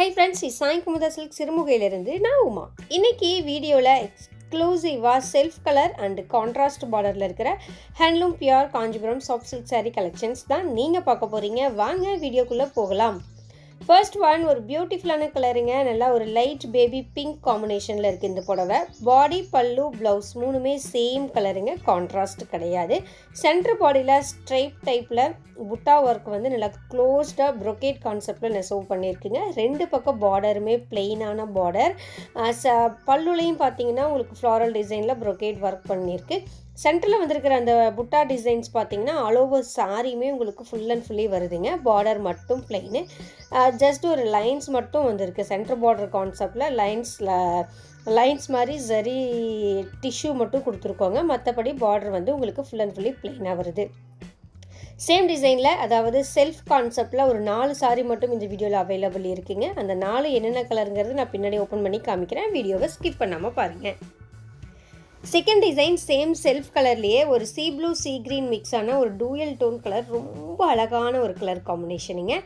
hi friends இது Sai Kumudha silk சிறுமுகையிலிருந்து நான் உமா இன்னைக்கு வீடியோவில் எக்ஸ்க்ளூசிவாக செல்ஃப் கலர் அண்ட் கான்ட்ராஸ்ட் பார்டரில் இருக்கிற handloom pure Kanchipuram soft silk saree collections தான் நீங்கள் பார்க்க போகிறீங்க வாங்க வீடியோக்குள்ளே போகலாம் ஃபர்ஸ்ட் ஒன் ஒரு பியூட்டிஃபுல்லான கலருங்க நல்லா ஒரு லைட் பேபி பிங்க் காம்பினேஷனில் இருக்குது இந்த புடவை பாடி பல்லு ப்ளவுஸ் மூணுமே சேம் கலருங்க கான்ட்ராஸ்ட் கிடையாது சென்டர் பாடியில் ஸ்ட்ரைப் டைப்பில் புட்டா ஒர்க் வந்து நல்லா க்ளோஸ்டாக ப்ரொக்கேட் கான்செப்டில் நெசவு பண்ணியிருக்குங்க ரெண்டு பக்கம் பார்டருமே பிளெயினான பார்டர் ச பல்லுலையும் பார்த்தீங்கன்னா உங்களுக்கு ஃப்ளாரல் டிசைனில் ப்ரொக்கேட் ஒர்க் பண்ணியிருக்கு சென்டரில் வந்திருக்கிற அந்த புட்டா டிசைன்ஸ் பார்த்தீங்கன்னா ஆல் ஓவர் சாரியுமே உங்களுக்கு ஃபுல் அண்ட் ஃபுல்லி வருதுங்க பார்டர் மட்டும் பிளெயின் ஜஸ்ட் ஒரு லைன்ஸ் மட்டும் வந்திருக்கு சென்டர் பார்டர் கான்செப்டில் லைன்ஸில் லைன்ஸ் மாதிரி சரி டிஷ்யூ மட்டும் கொடுத்துருக்கோங்க மற்றபடி பார்டர் வந்து உங்களுக்கு ஃபுல் அண்ட் ஃபுல்லி பிளெயினாக வருது சேம் டிசைனில் அதாவது செல்ஃப் கான்செப்டில் ஒரு நாலு சாரி மட்டும் இந்த வீடியோவில் அவைலபிள் இருக்குங்க அந்த நாலு என்னென்ன கலருங்கிறது நான் பின்னாடி ஓப்பன் பண்ணி காமிக்கிறேன் வீடியோவை ஸ்கிப் பண்ணாமல் பாருங்கள் செகண்ட் டிசைன் சேம் செல்ஃப் கலர்லேயே ஒரு sea blue sea green mix ஆன ஒரு டூயல் டோன் கலர் ரொம்ப அழகான ஒரு கலர் காம்பினேஷனுங்க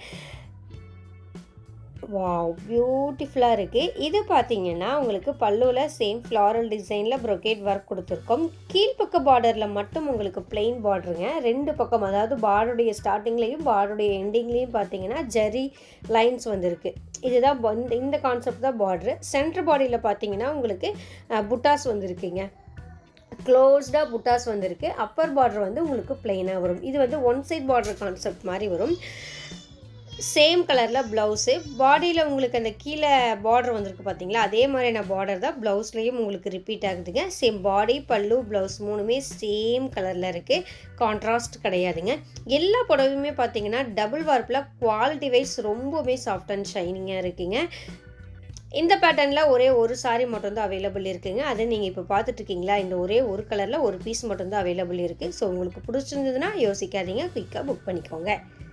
வாவ் பியூட்டிஃபுல்லாக இருக்குது இது பார்த்தீங்கன்னா உங்களுக்கு பல்லுவில் சேம் ஃப்ளாரல் டிசைனில் ப்ரொக்கேட் ஒர்க் கொடுத்துருக்கோம் கீழ்ப்பக்க பார்டரில் மட்டும் உங்களுக்கு பிளெயின் பார்டருங்க ரெண்டு பக்கம் அதாவது பார்டருடைய ஸ்டார்டிங்லேயும் பார்டருடைய எண்டிங்லேயும் பார்த்தீங்கன்னா ஜரி லைன்ஸ் வந்திருக்கு இதுதான் இந்த இந்த கான்செப்ட் தான் பார்டரு சென்டர் பாடியில் பார்த்தீங்கன்னா உங்களுக்கு புட்டாஸ் வந்திருக்குங்க க்ளோஸ்டாக புட்டாஸ் வந்திருக்கு அப்பர் பார்டர் வந்து உங்களுக்கு பிளெயினாக வரும் இது வந்து ஒன் சைட் பார்டர் கான்செப்ட் மாதிரி வரும் சேம் கலரில் ப்ளவுஸு பாடியில் உங்களுக்கு அந்த கீழே பார்டர் வந்திருக்கு பார்த்தீங்களா அதே மாதிரியான பார்டர் தான் ப்ளவுஸ்லேயும் உங்களுக்கு ரிப்பீட் ஆகுதுங்க சேம் பாடி பல்லு ப்ளவுஸ் மூணுமே சேம் கலரில் இருக்குது கான்ட்ராஸ்ட் கிடையாதுங்க எல்லா புடவையுமே பார்த்தீங்கன்னா டபுள் வார்ப்பில் குவாலிட்டி வைஸ் ரொம்பவே சாஃப்ட் அண்ட் ஷைனிங்காக இருக்குங்க இந்த பேட்டர்னில் ஒரே ஒரு சாரீ மட்டும்தான் அவைலபிள் இருக்குங்க அதை நீங்கள் இப்போ பார்த்துட்ருக்கீங்களா இந்த ஒரே ஒரு கலரில் ஒரு பீஸ் மட்டும்தான் அவைலபிள் இருக்குது ஸோ உங்களுக்கு பிடிச்சிருந்ததுன்னா யோசிக்காதீங்க குயிக்காக புக் பண்ணிக்கோங்க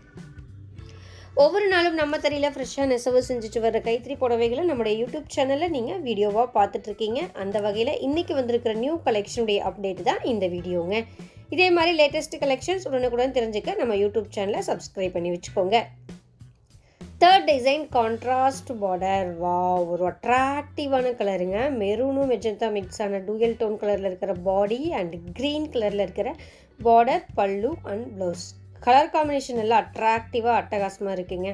ஒவ்வொரு நாளும் நம்ம தறியில் ஃப்ரெஷ்ஷாக நெசவு செஞ்சுட்டு வர கைத்தறி புடவைகளை நம்முடைய யூடியூப் சேனலில் நீங்கள் வீடியோவாக பார்த்துட்ருக்கீங்க அந்த வகையில் இன்றைக்கி வந்திருக்கிற நியூ கலெக்ஷனுடைய அப்டேட் தான் இந்த வீடியோங்க இதே மாதிரி லேட்டஸ்ட் கலெக்ஷன்ஸ் உடனுக்குடன் தெரிஞ்சுக்க நம்ம யூடியூப் சேனலை சப்ஸ்கிரைப் பண்ணி வச்சுக்கோங்க தேர்ட் டிசைன் கான்ட்ராஸ்ட் பார்டர் வா ஒரு அட்ராக்டிவான கலருங்க மெரூனும் மெஜந்தா மிக்ஸ் ஆன டூயல் டோன் கலரில் இருக்கிற பாடி அண்ட் க்ரீன் கலரில் இருக்கிற பார்டர் பல்லு அண்ட் ப்ளவுஸ் கலர் காம்பினேஷன் எல்லாம் அட்ராக்டிவாக அட்டகாசமாக இருக்குங்க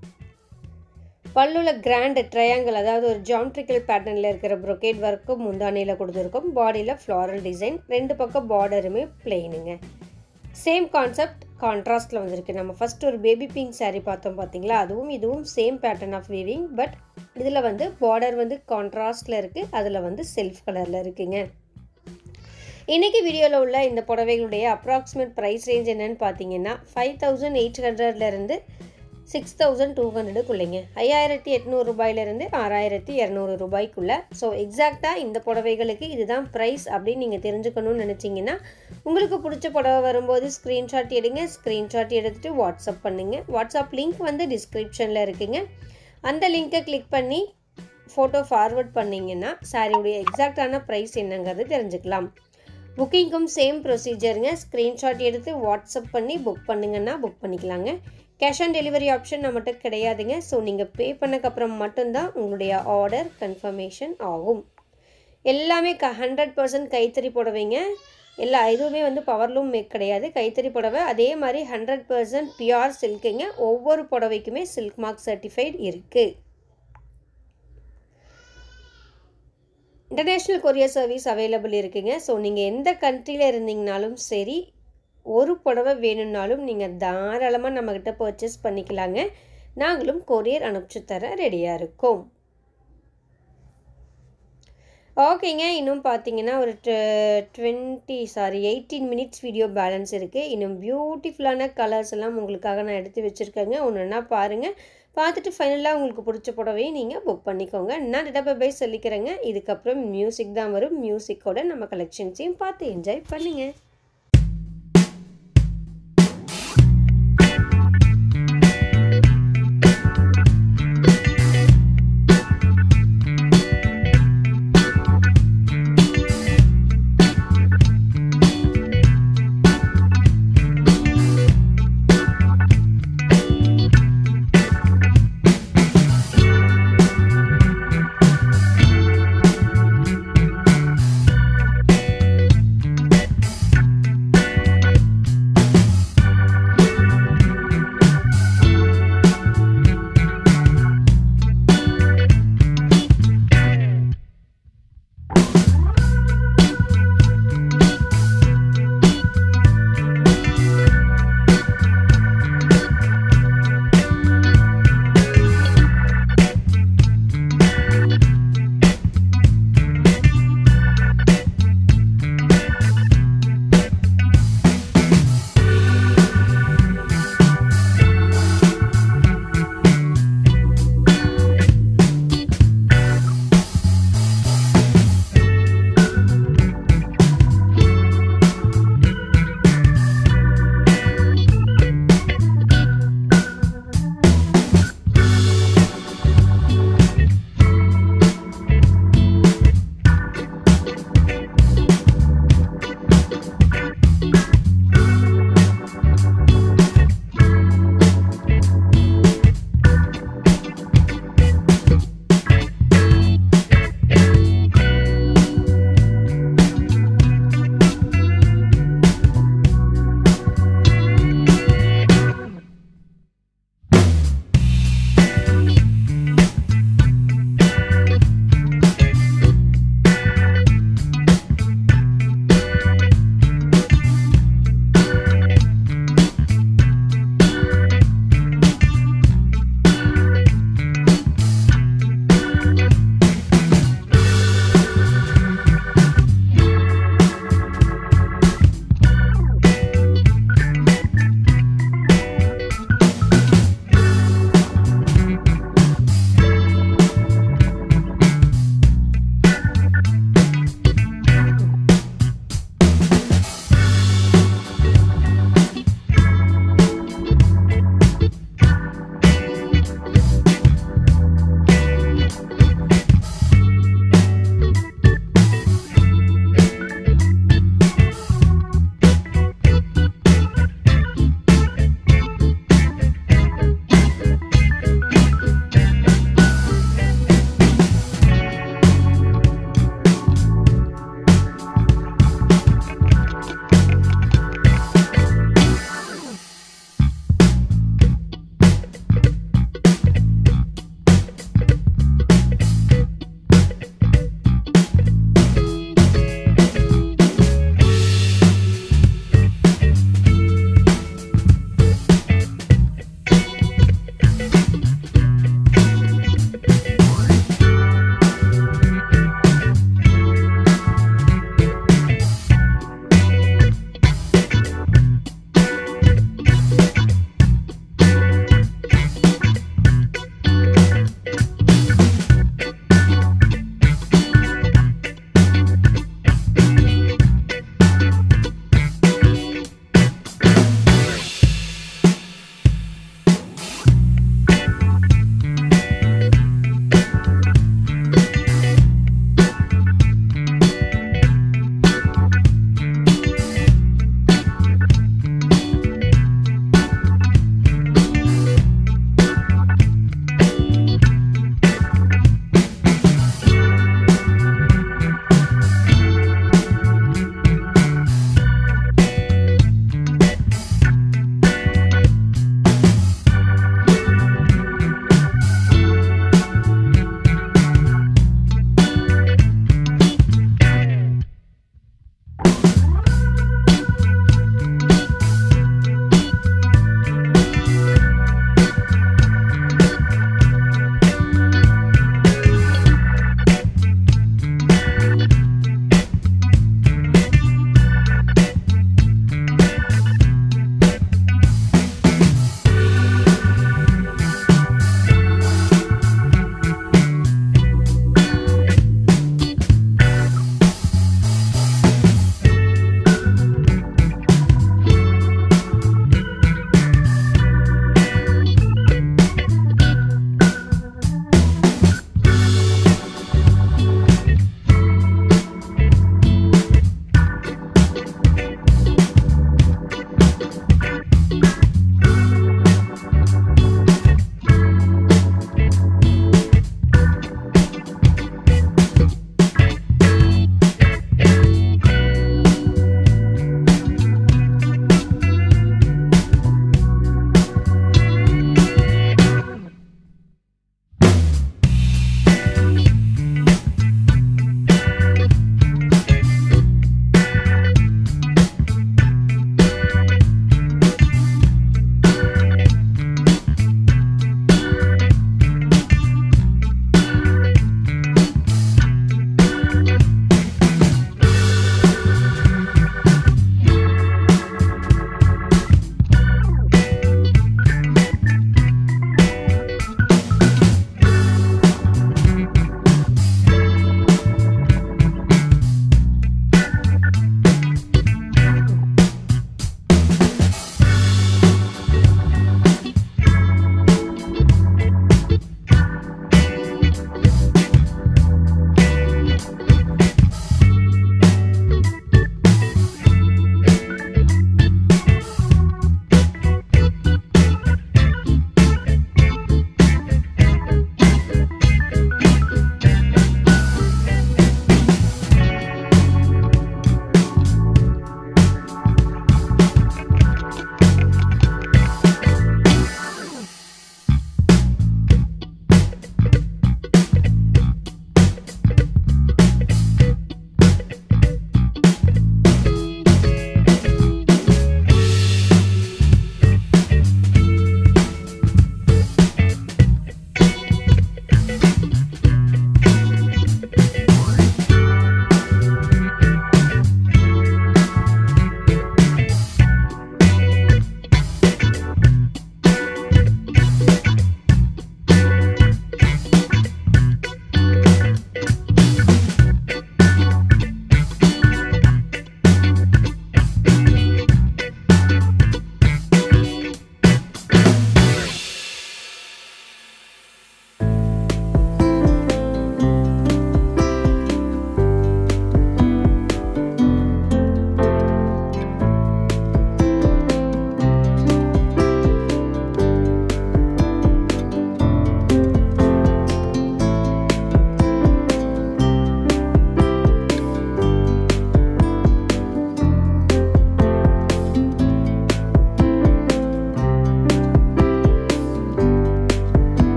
பல்லுவில் கிராண்ட் ட்ரையாங்கிள் அதாவது ஒரு ஜாமெட்ரிக்கல் பேட்டர்னில் இருக்கிற ப்ரொக்கேட் ஒர்க்கும் முந்தானியில் கொடுத்துருக்கோம் பாடியில் ஃப்ளாரல் டிசைன் ரெண்டு பக்கம் பார்டருமே பிளெயினுங்க சேம் கான்செப்ட் கான்ட்ராஸ்டில் வந்திருக்கு நம்ம ஃபஸ்ட் ஒரு பேபி பிங்க் சாரீ பார்த்தோம் பார்த்தீங்களா அதுவும் இதுவும் same pattern of weaving but இதில் வந்து பார்டர் வந்து கான்ட்ராஸ்டில் இருக்குது அதில் வந்து செல்ஃப் கலரில் இருக்குங்க இன்றைக்கி வீடியோவில் உள்ள இந்த புடவைகளுடைய அப்ராக்சிமேட் ப்ரைஸ் ரேஞ்ச் என்னன்னு பார்த்தீங்கன்னா ஃபைவ் தௌசண்ட் எயிட் ஹண்ட்ரட்லேருந்து சிக்ஸ் தௌசண்ட் டூ ஹண்ட்ரடுக்குள்ளைங்க ஐயாயிரத்தி எட்நூறு ரூபாயிலேருந்து ஆறாயிரத்தி இரநூறு ரூபாய்க்குள்ளே ஸோ எக்ஸாக்டாக இந்த புடவைகளுக்கு இதுதான் ப்ரைஸ் அப்படின்னு நீங்கள் தெரிஞ்சுக்கணும்னு நினச்சிங்கன்னா உங்களுக்கு பிடிச்ச புடவை வரும்போது ஸ்க்ரீன்ஷாட் எடுங்க ஸ்க்ரீன்ஷாட் எடுத்துகிட்டு வாட்ஸ்அப் பண்ணுங்கள் வாட்ஸ்அப் லிங்க் வந்து டிஸ்கிரிப்ஷனில் இருக்குங்க அந்த லிங்க்கை கிளிக் பண்ணி ஃபோட்டோ ஃபார்வர்ட் பண்ணிங்கன்னா சாரியுடைய எக்ஸாக்டான ப்ரைஸ் என்னங்கிறது தெரிஞ்சுக்கலாம் புக்கிங்க்கும் சேம் ப்ரொசீஜருங்க ஸ்க்ரீன்ஷாட் எடுத்து வாட்ஸ்அப் பண்ணி புக் பண்ணுங்கன்னா புக் பண்ணிக்கலாங்க கேஷ் ஆன் டெலிவரி ஆப்ஷன் நம்மகிட்ட கிடையாதுங்க ஸோ நீங்கள் பே பண்ணக்கப்புறம் மட்டும்தான் உங்களுடைய ஆர்டர் கன்ஃபர்மேஷன் ஆகும் எல்லாமே க ஹண்ட்ரட் பர்சன்ட் கைத்தறி புடவைங்க எல்லா இதுவுமே வந்து பவர்லூம் மேக் கிடையாது கைத்தறி புடவை அதே மாதிரி ஹண்ட்ரட் பர்சன்ட் பியூர் சில்க்குங்க ஒவ்வொரு புடவைக்குமே சில்க் மார்க் சர்டிஃபைட் இருக்குது இன்டர்நேஷ்னல் கொரியர் சர்வீஸ் அவைலபிள் இருக்குங்க ஸோ நீங்கள் எந்த கண்ட்ரியில் இருந்தீங்கனாலும் சரி ஒரு புடவை வேணும்னாலும் நீங்கள் தாராளமாக நம்மக்கிட்ட பர்ச்சேஸ் பண்ணிக்கலாங்க நாங்களும் கொரியர் அனுப்பிச்சு தர ரெடியாக இருக்கோம் ஓகேங்க இன்னும் பார்த்தீங்கன்னா ஒரு twenty sorry eighteen minutes video balance இருக்குது இன்னும் பியூட்டிஃபுல்லான கலர்ஸ் எல்லாம் உங்களுக்காக நான் எடுத்து வச்சுருக்கேங்க ஒன்று ஒன்றா பாருங்கள் பார்த்துட்டு ஃபைனலாக உங்களுக்கு பிடிச்ச புடவையை நீங்கள் புக் பண்ணிக்கோங்க நான் டேட்டா பை சொல்லிக்கிறேங்க இதுக்கப்புறம் மியூசிக் தான் வரும் மியூசிக்கோட நம்ம கலெக்ஷன்ஸையும் பார்த்து என்ஜாய் பண்ணுங்கள்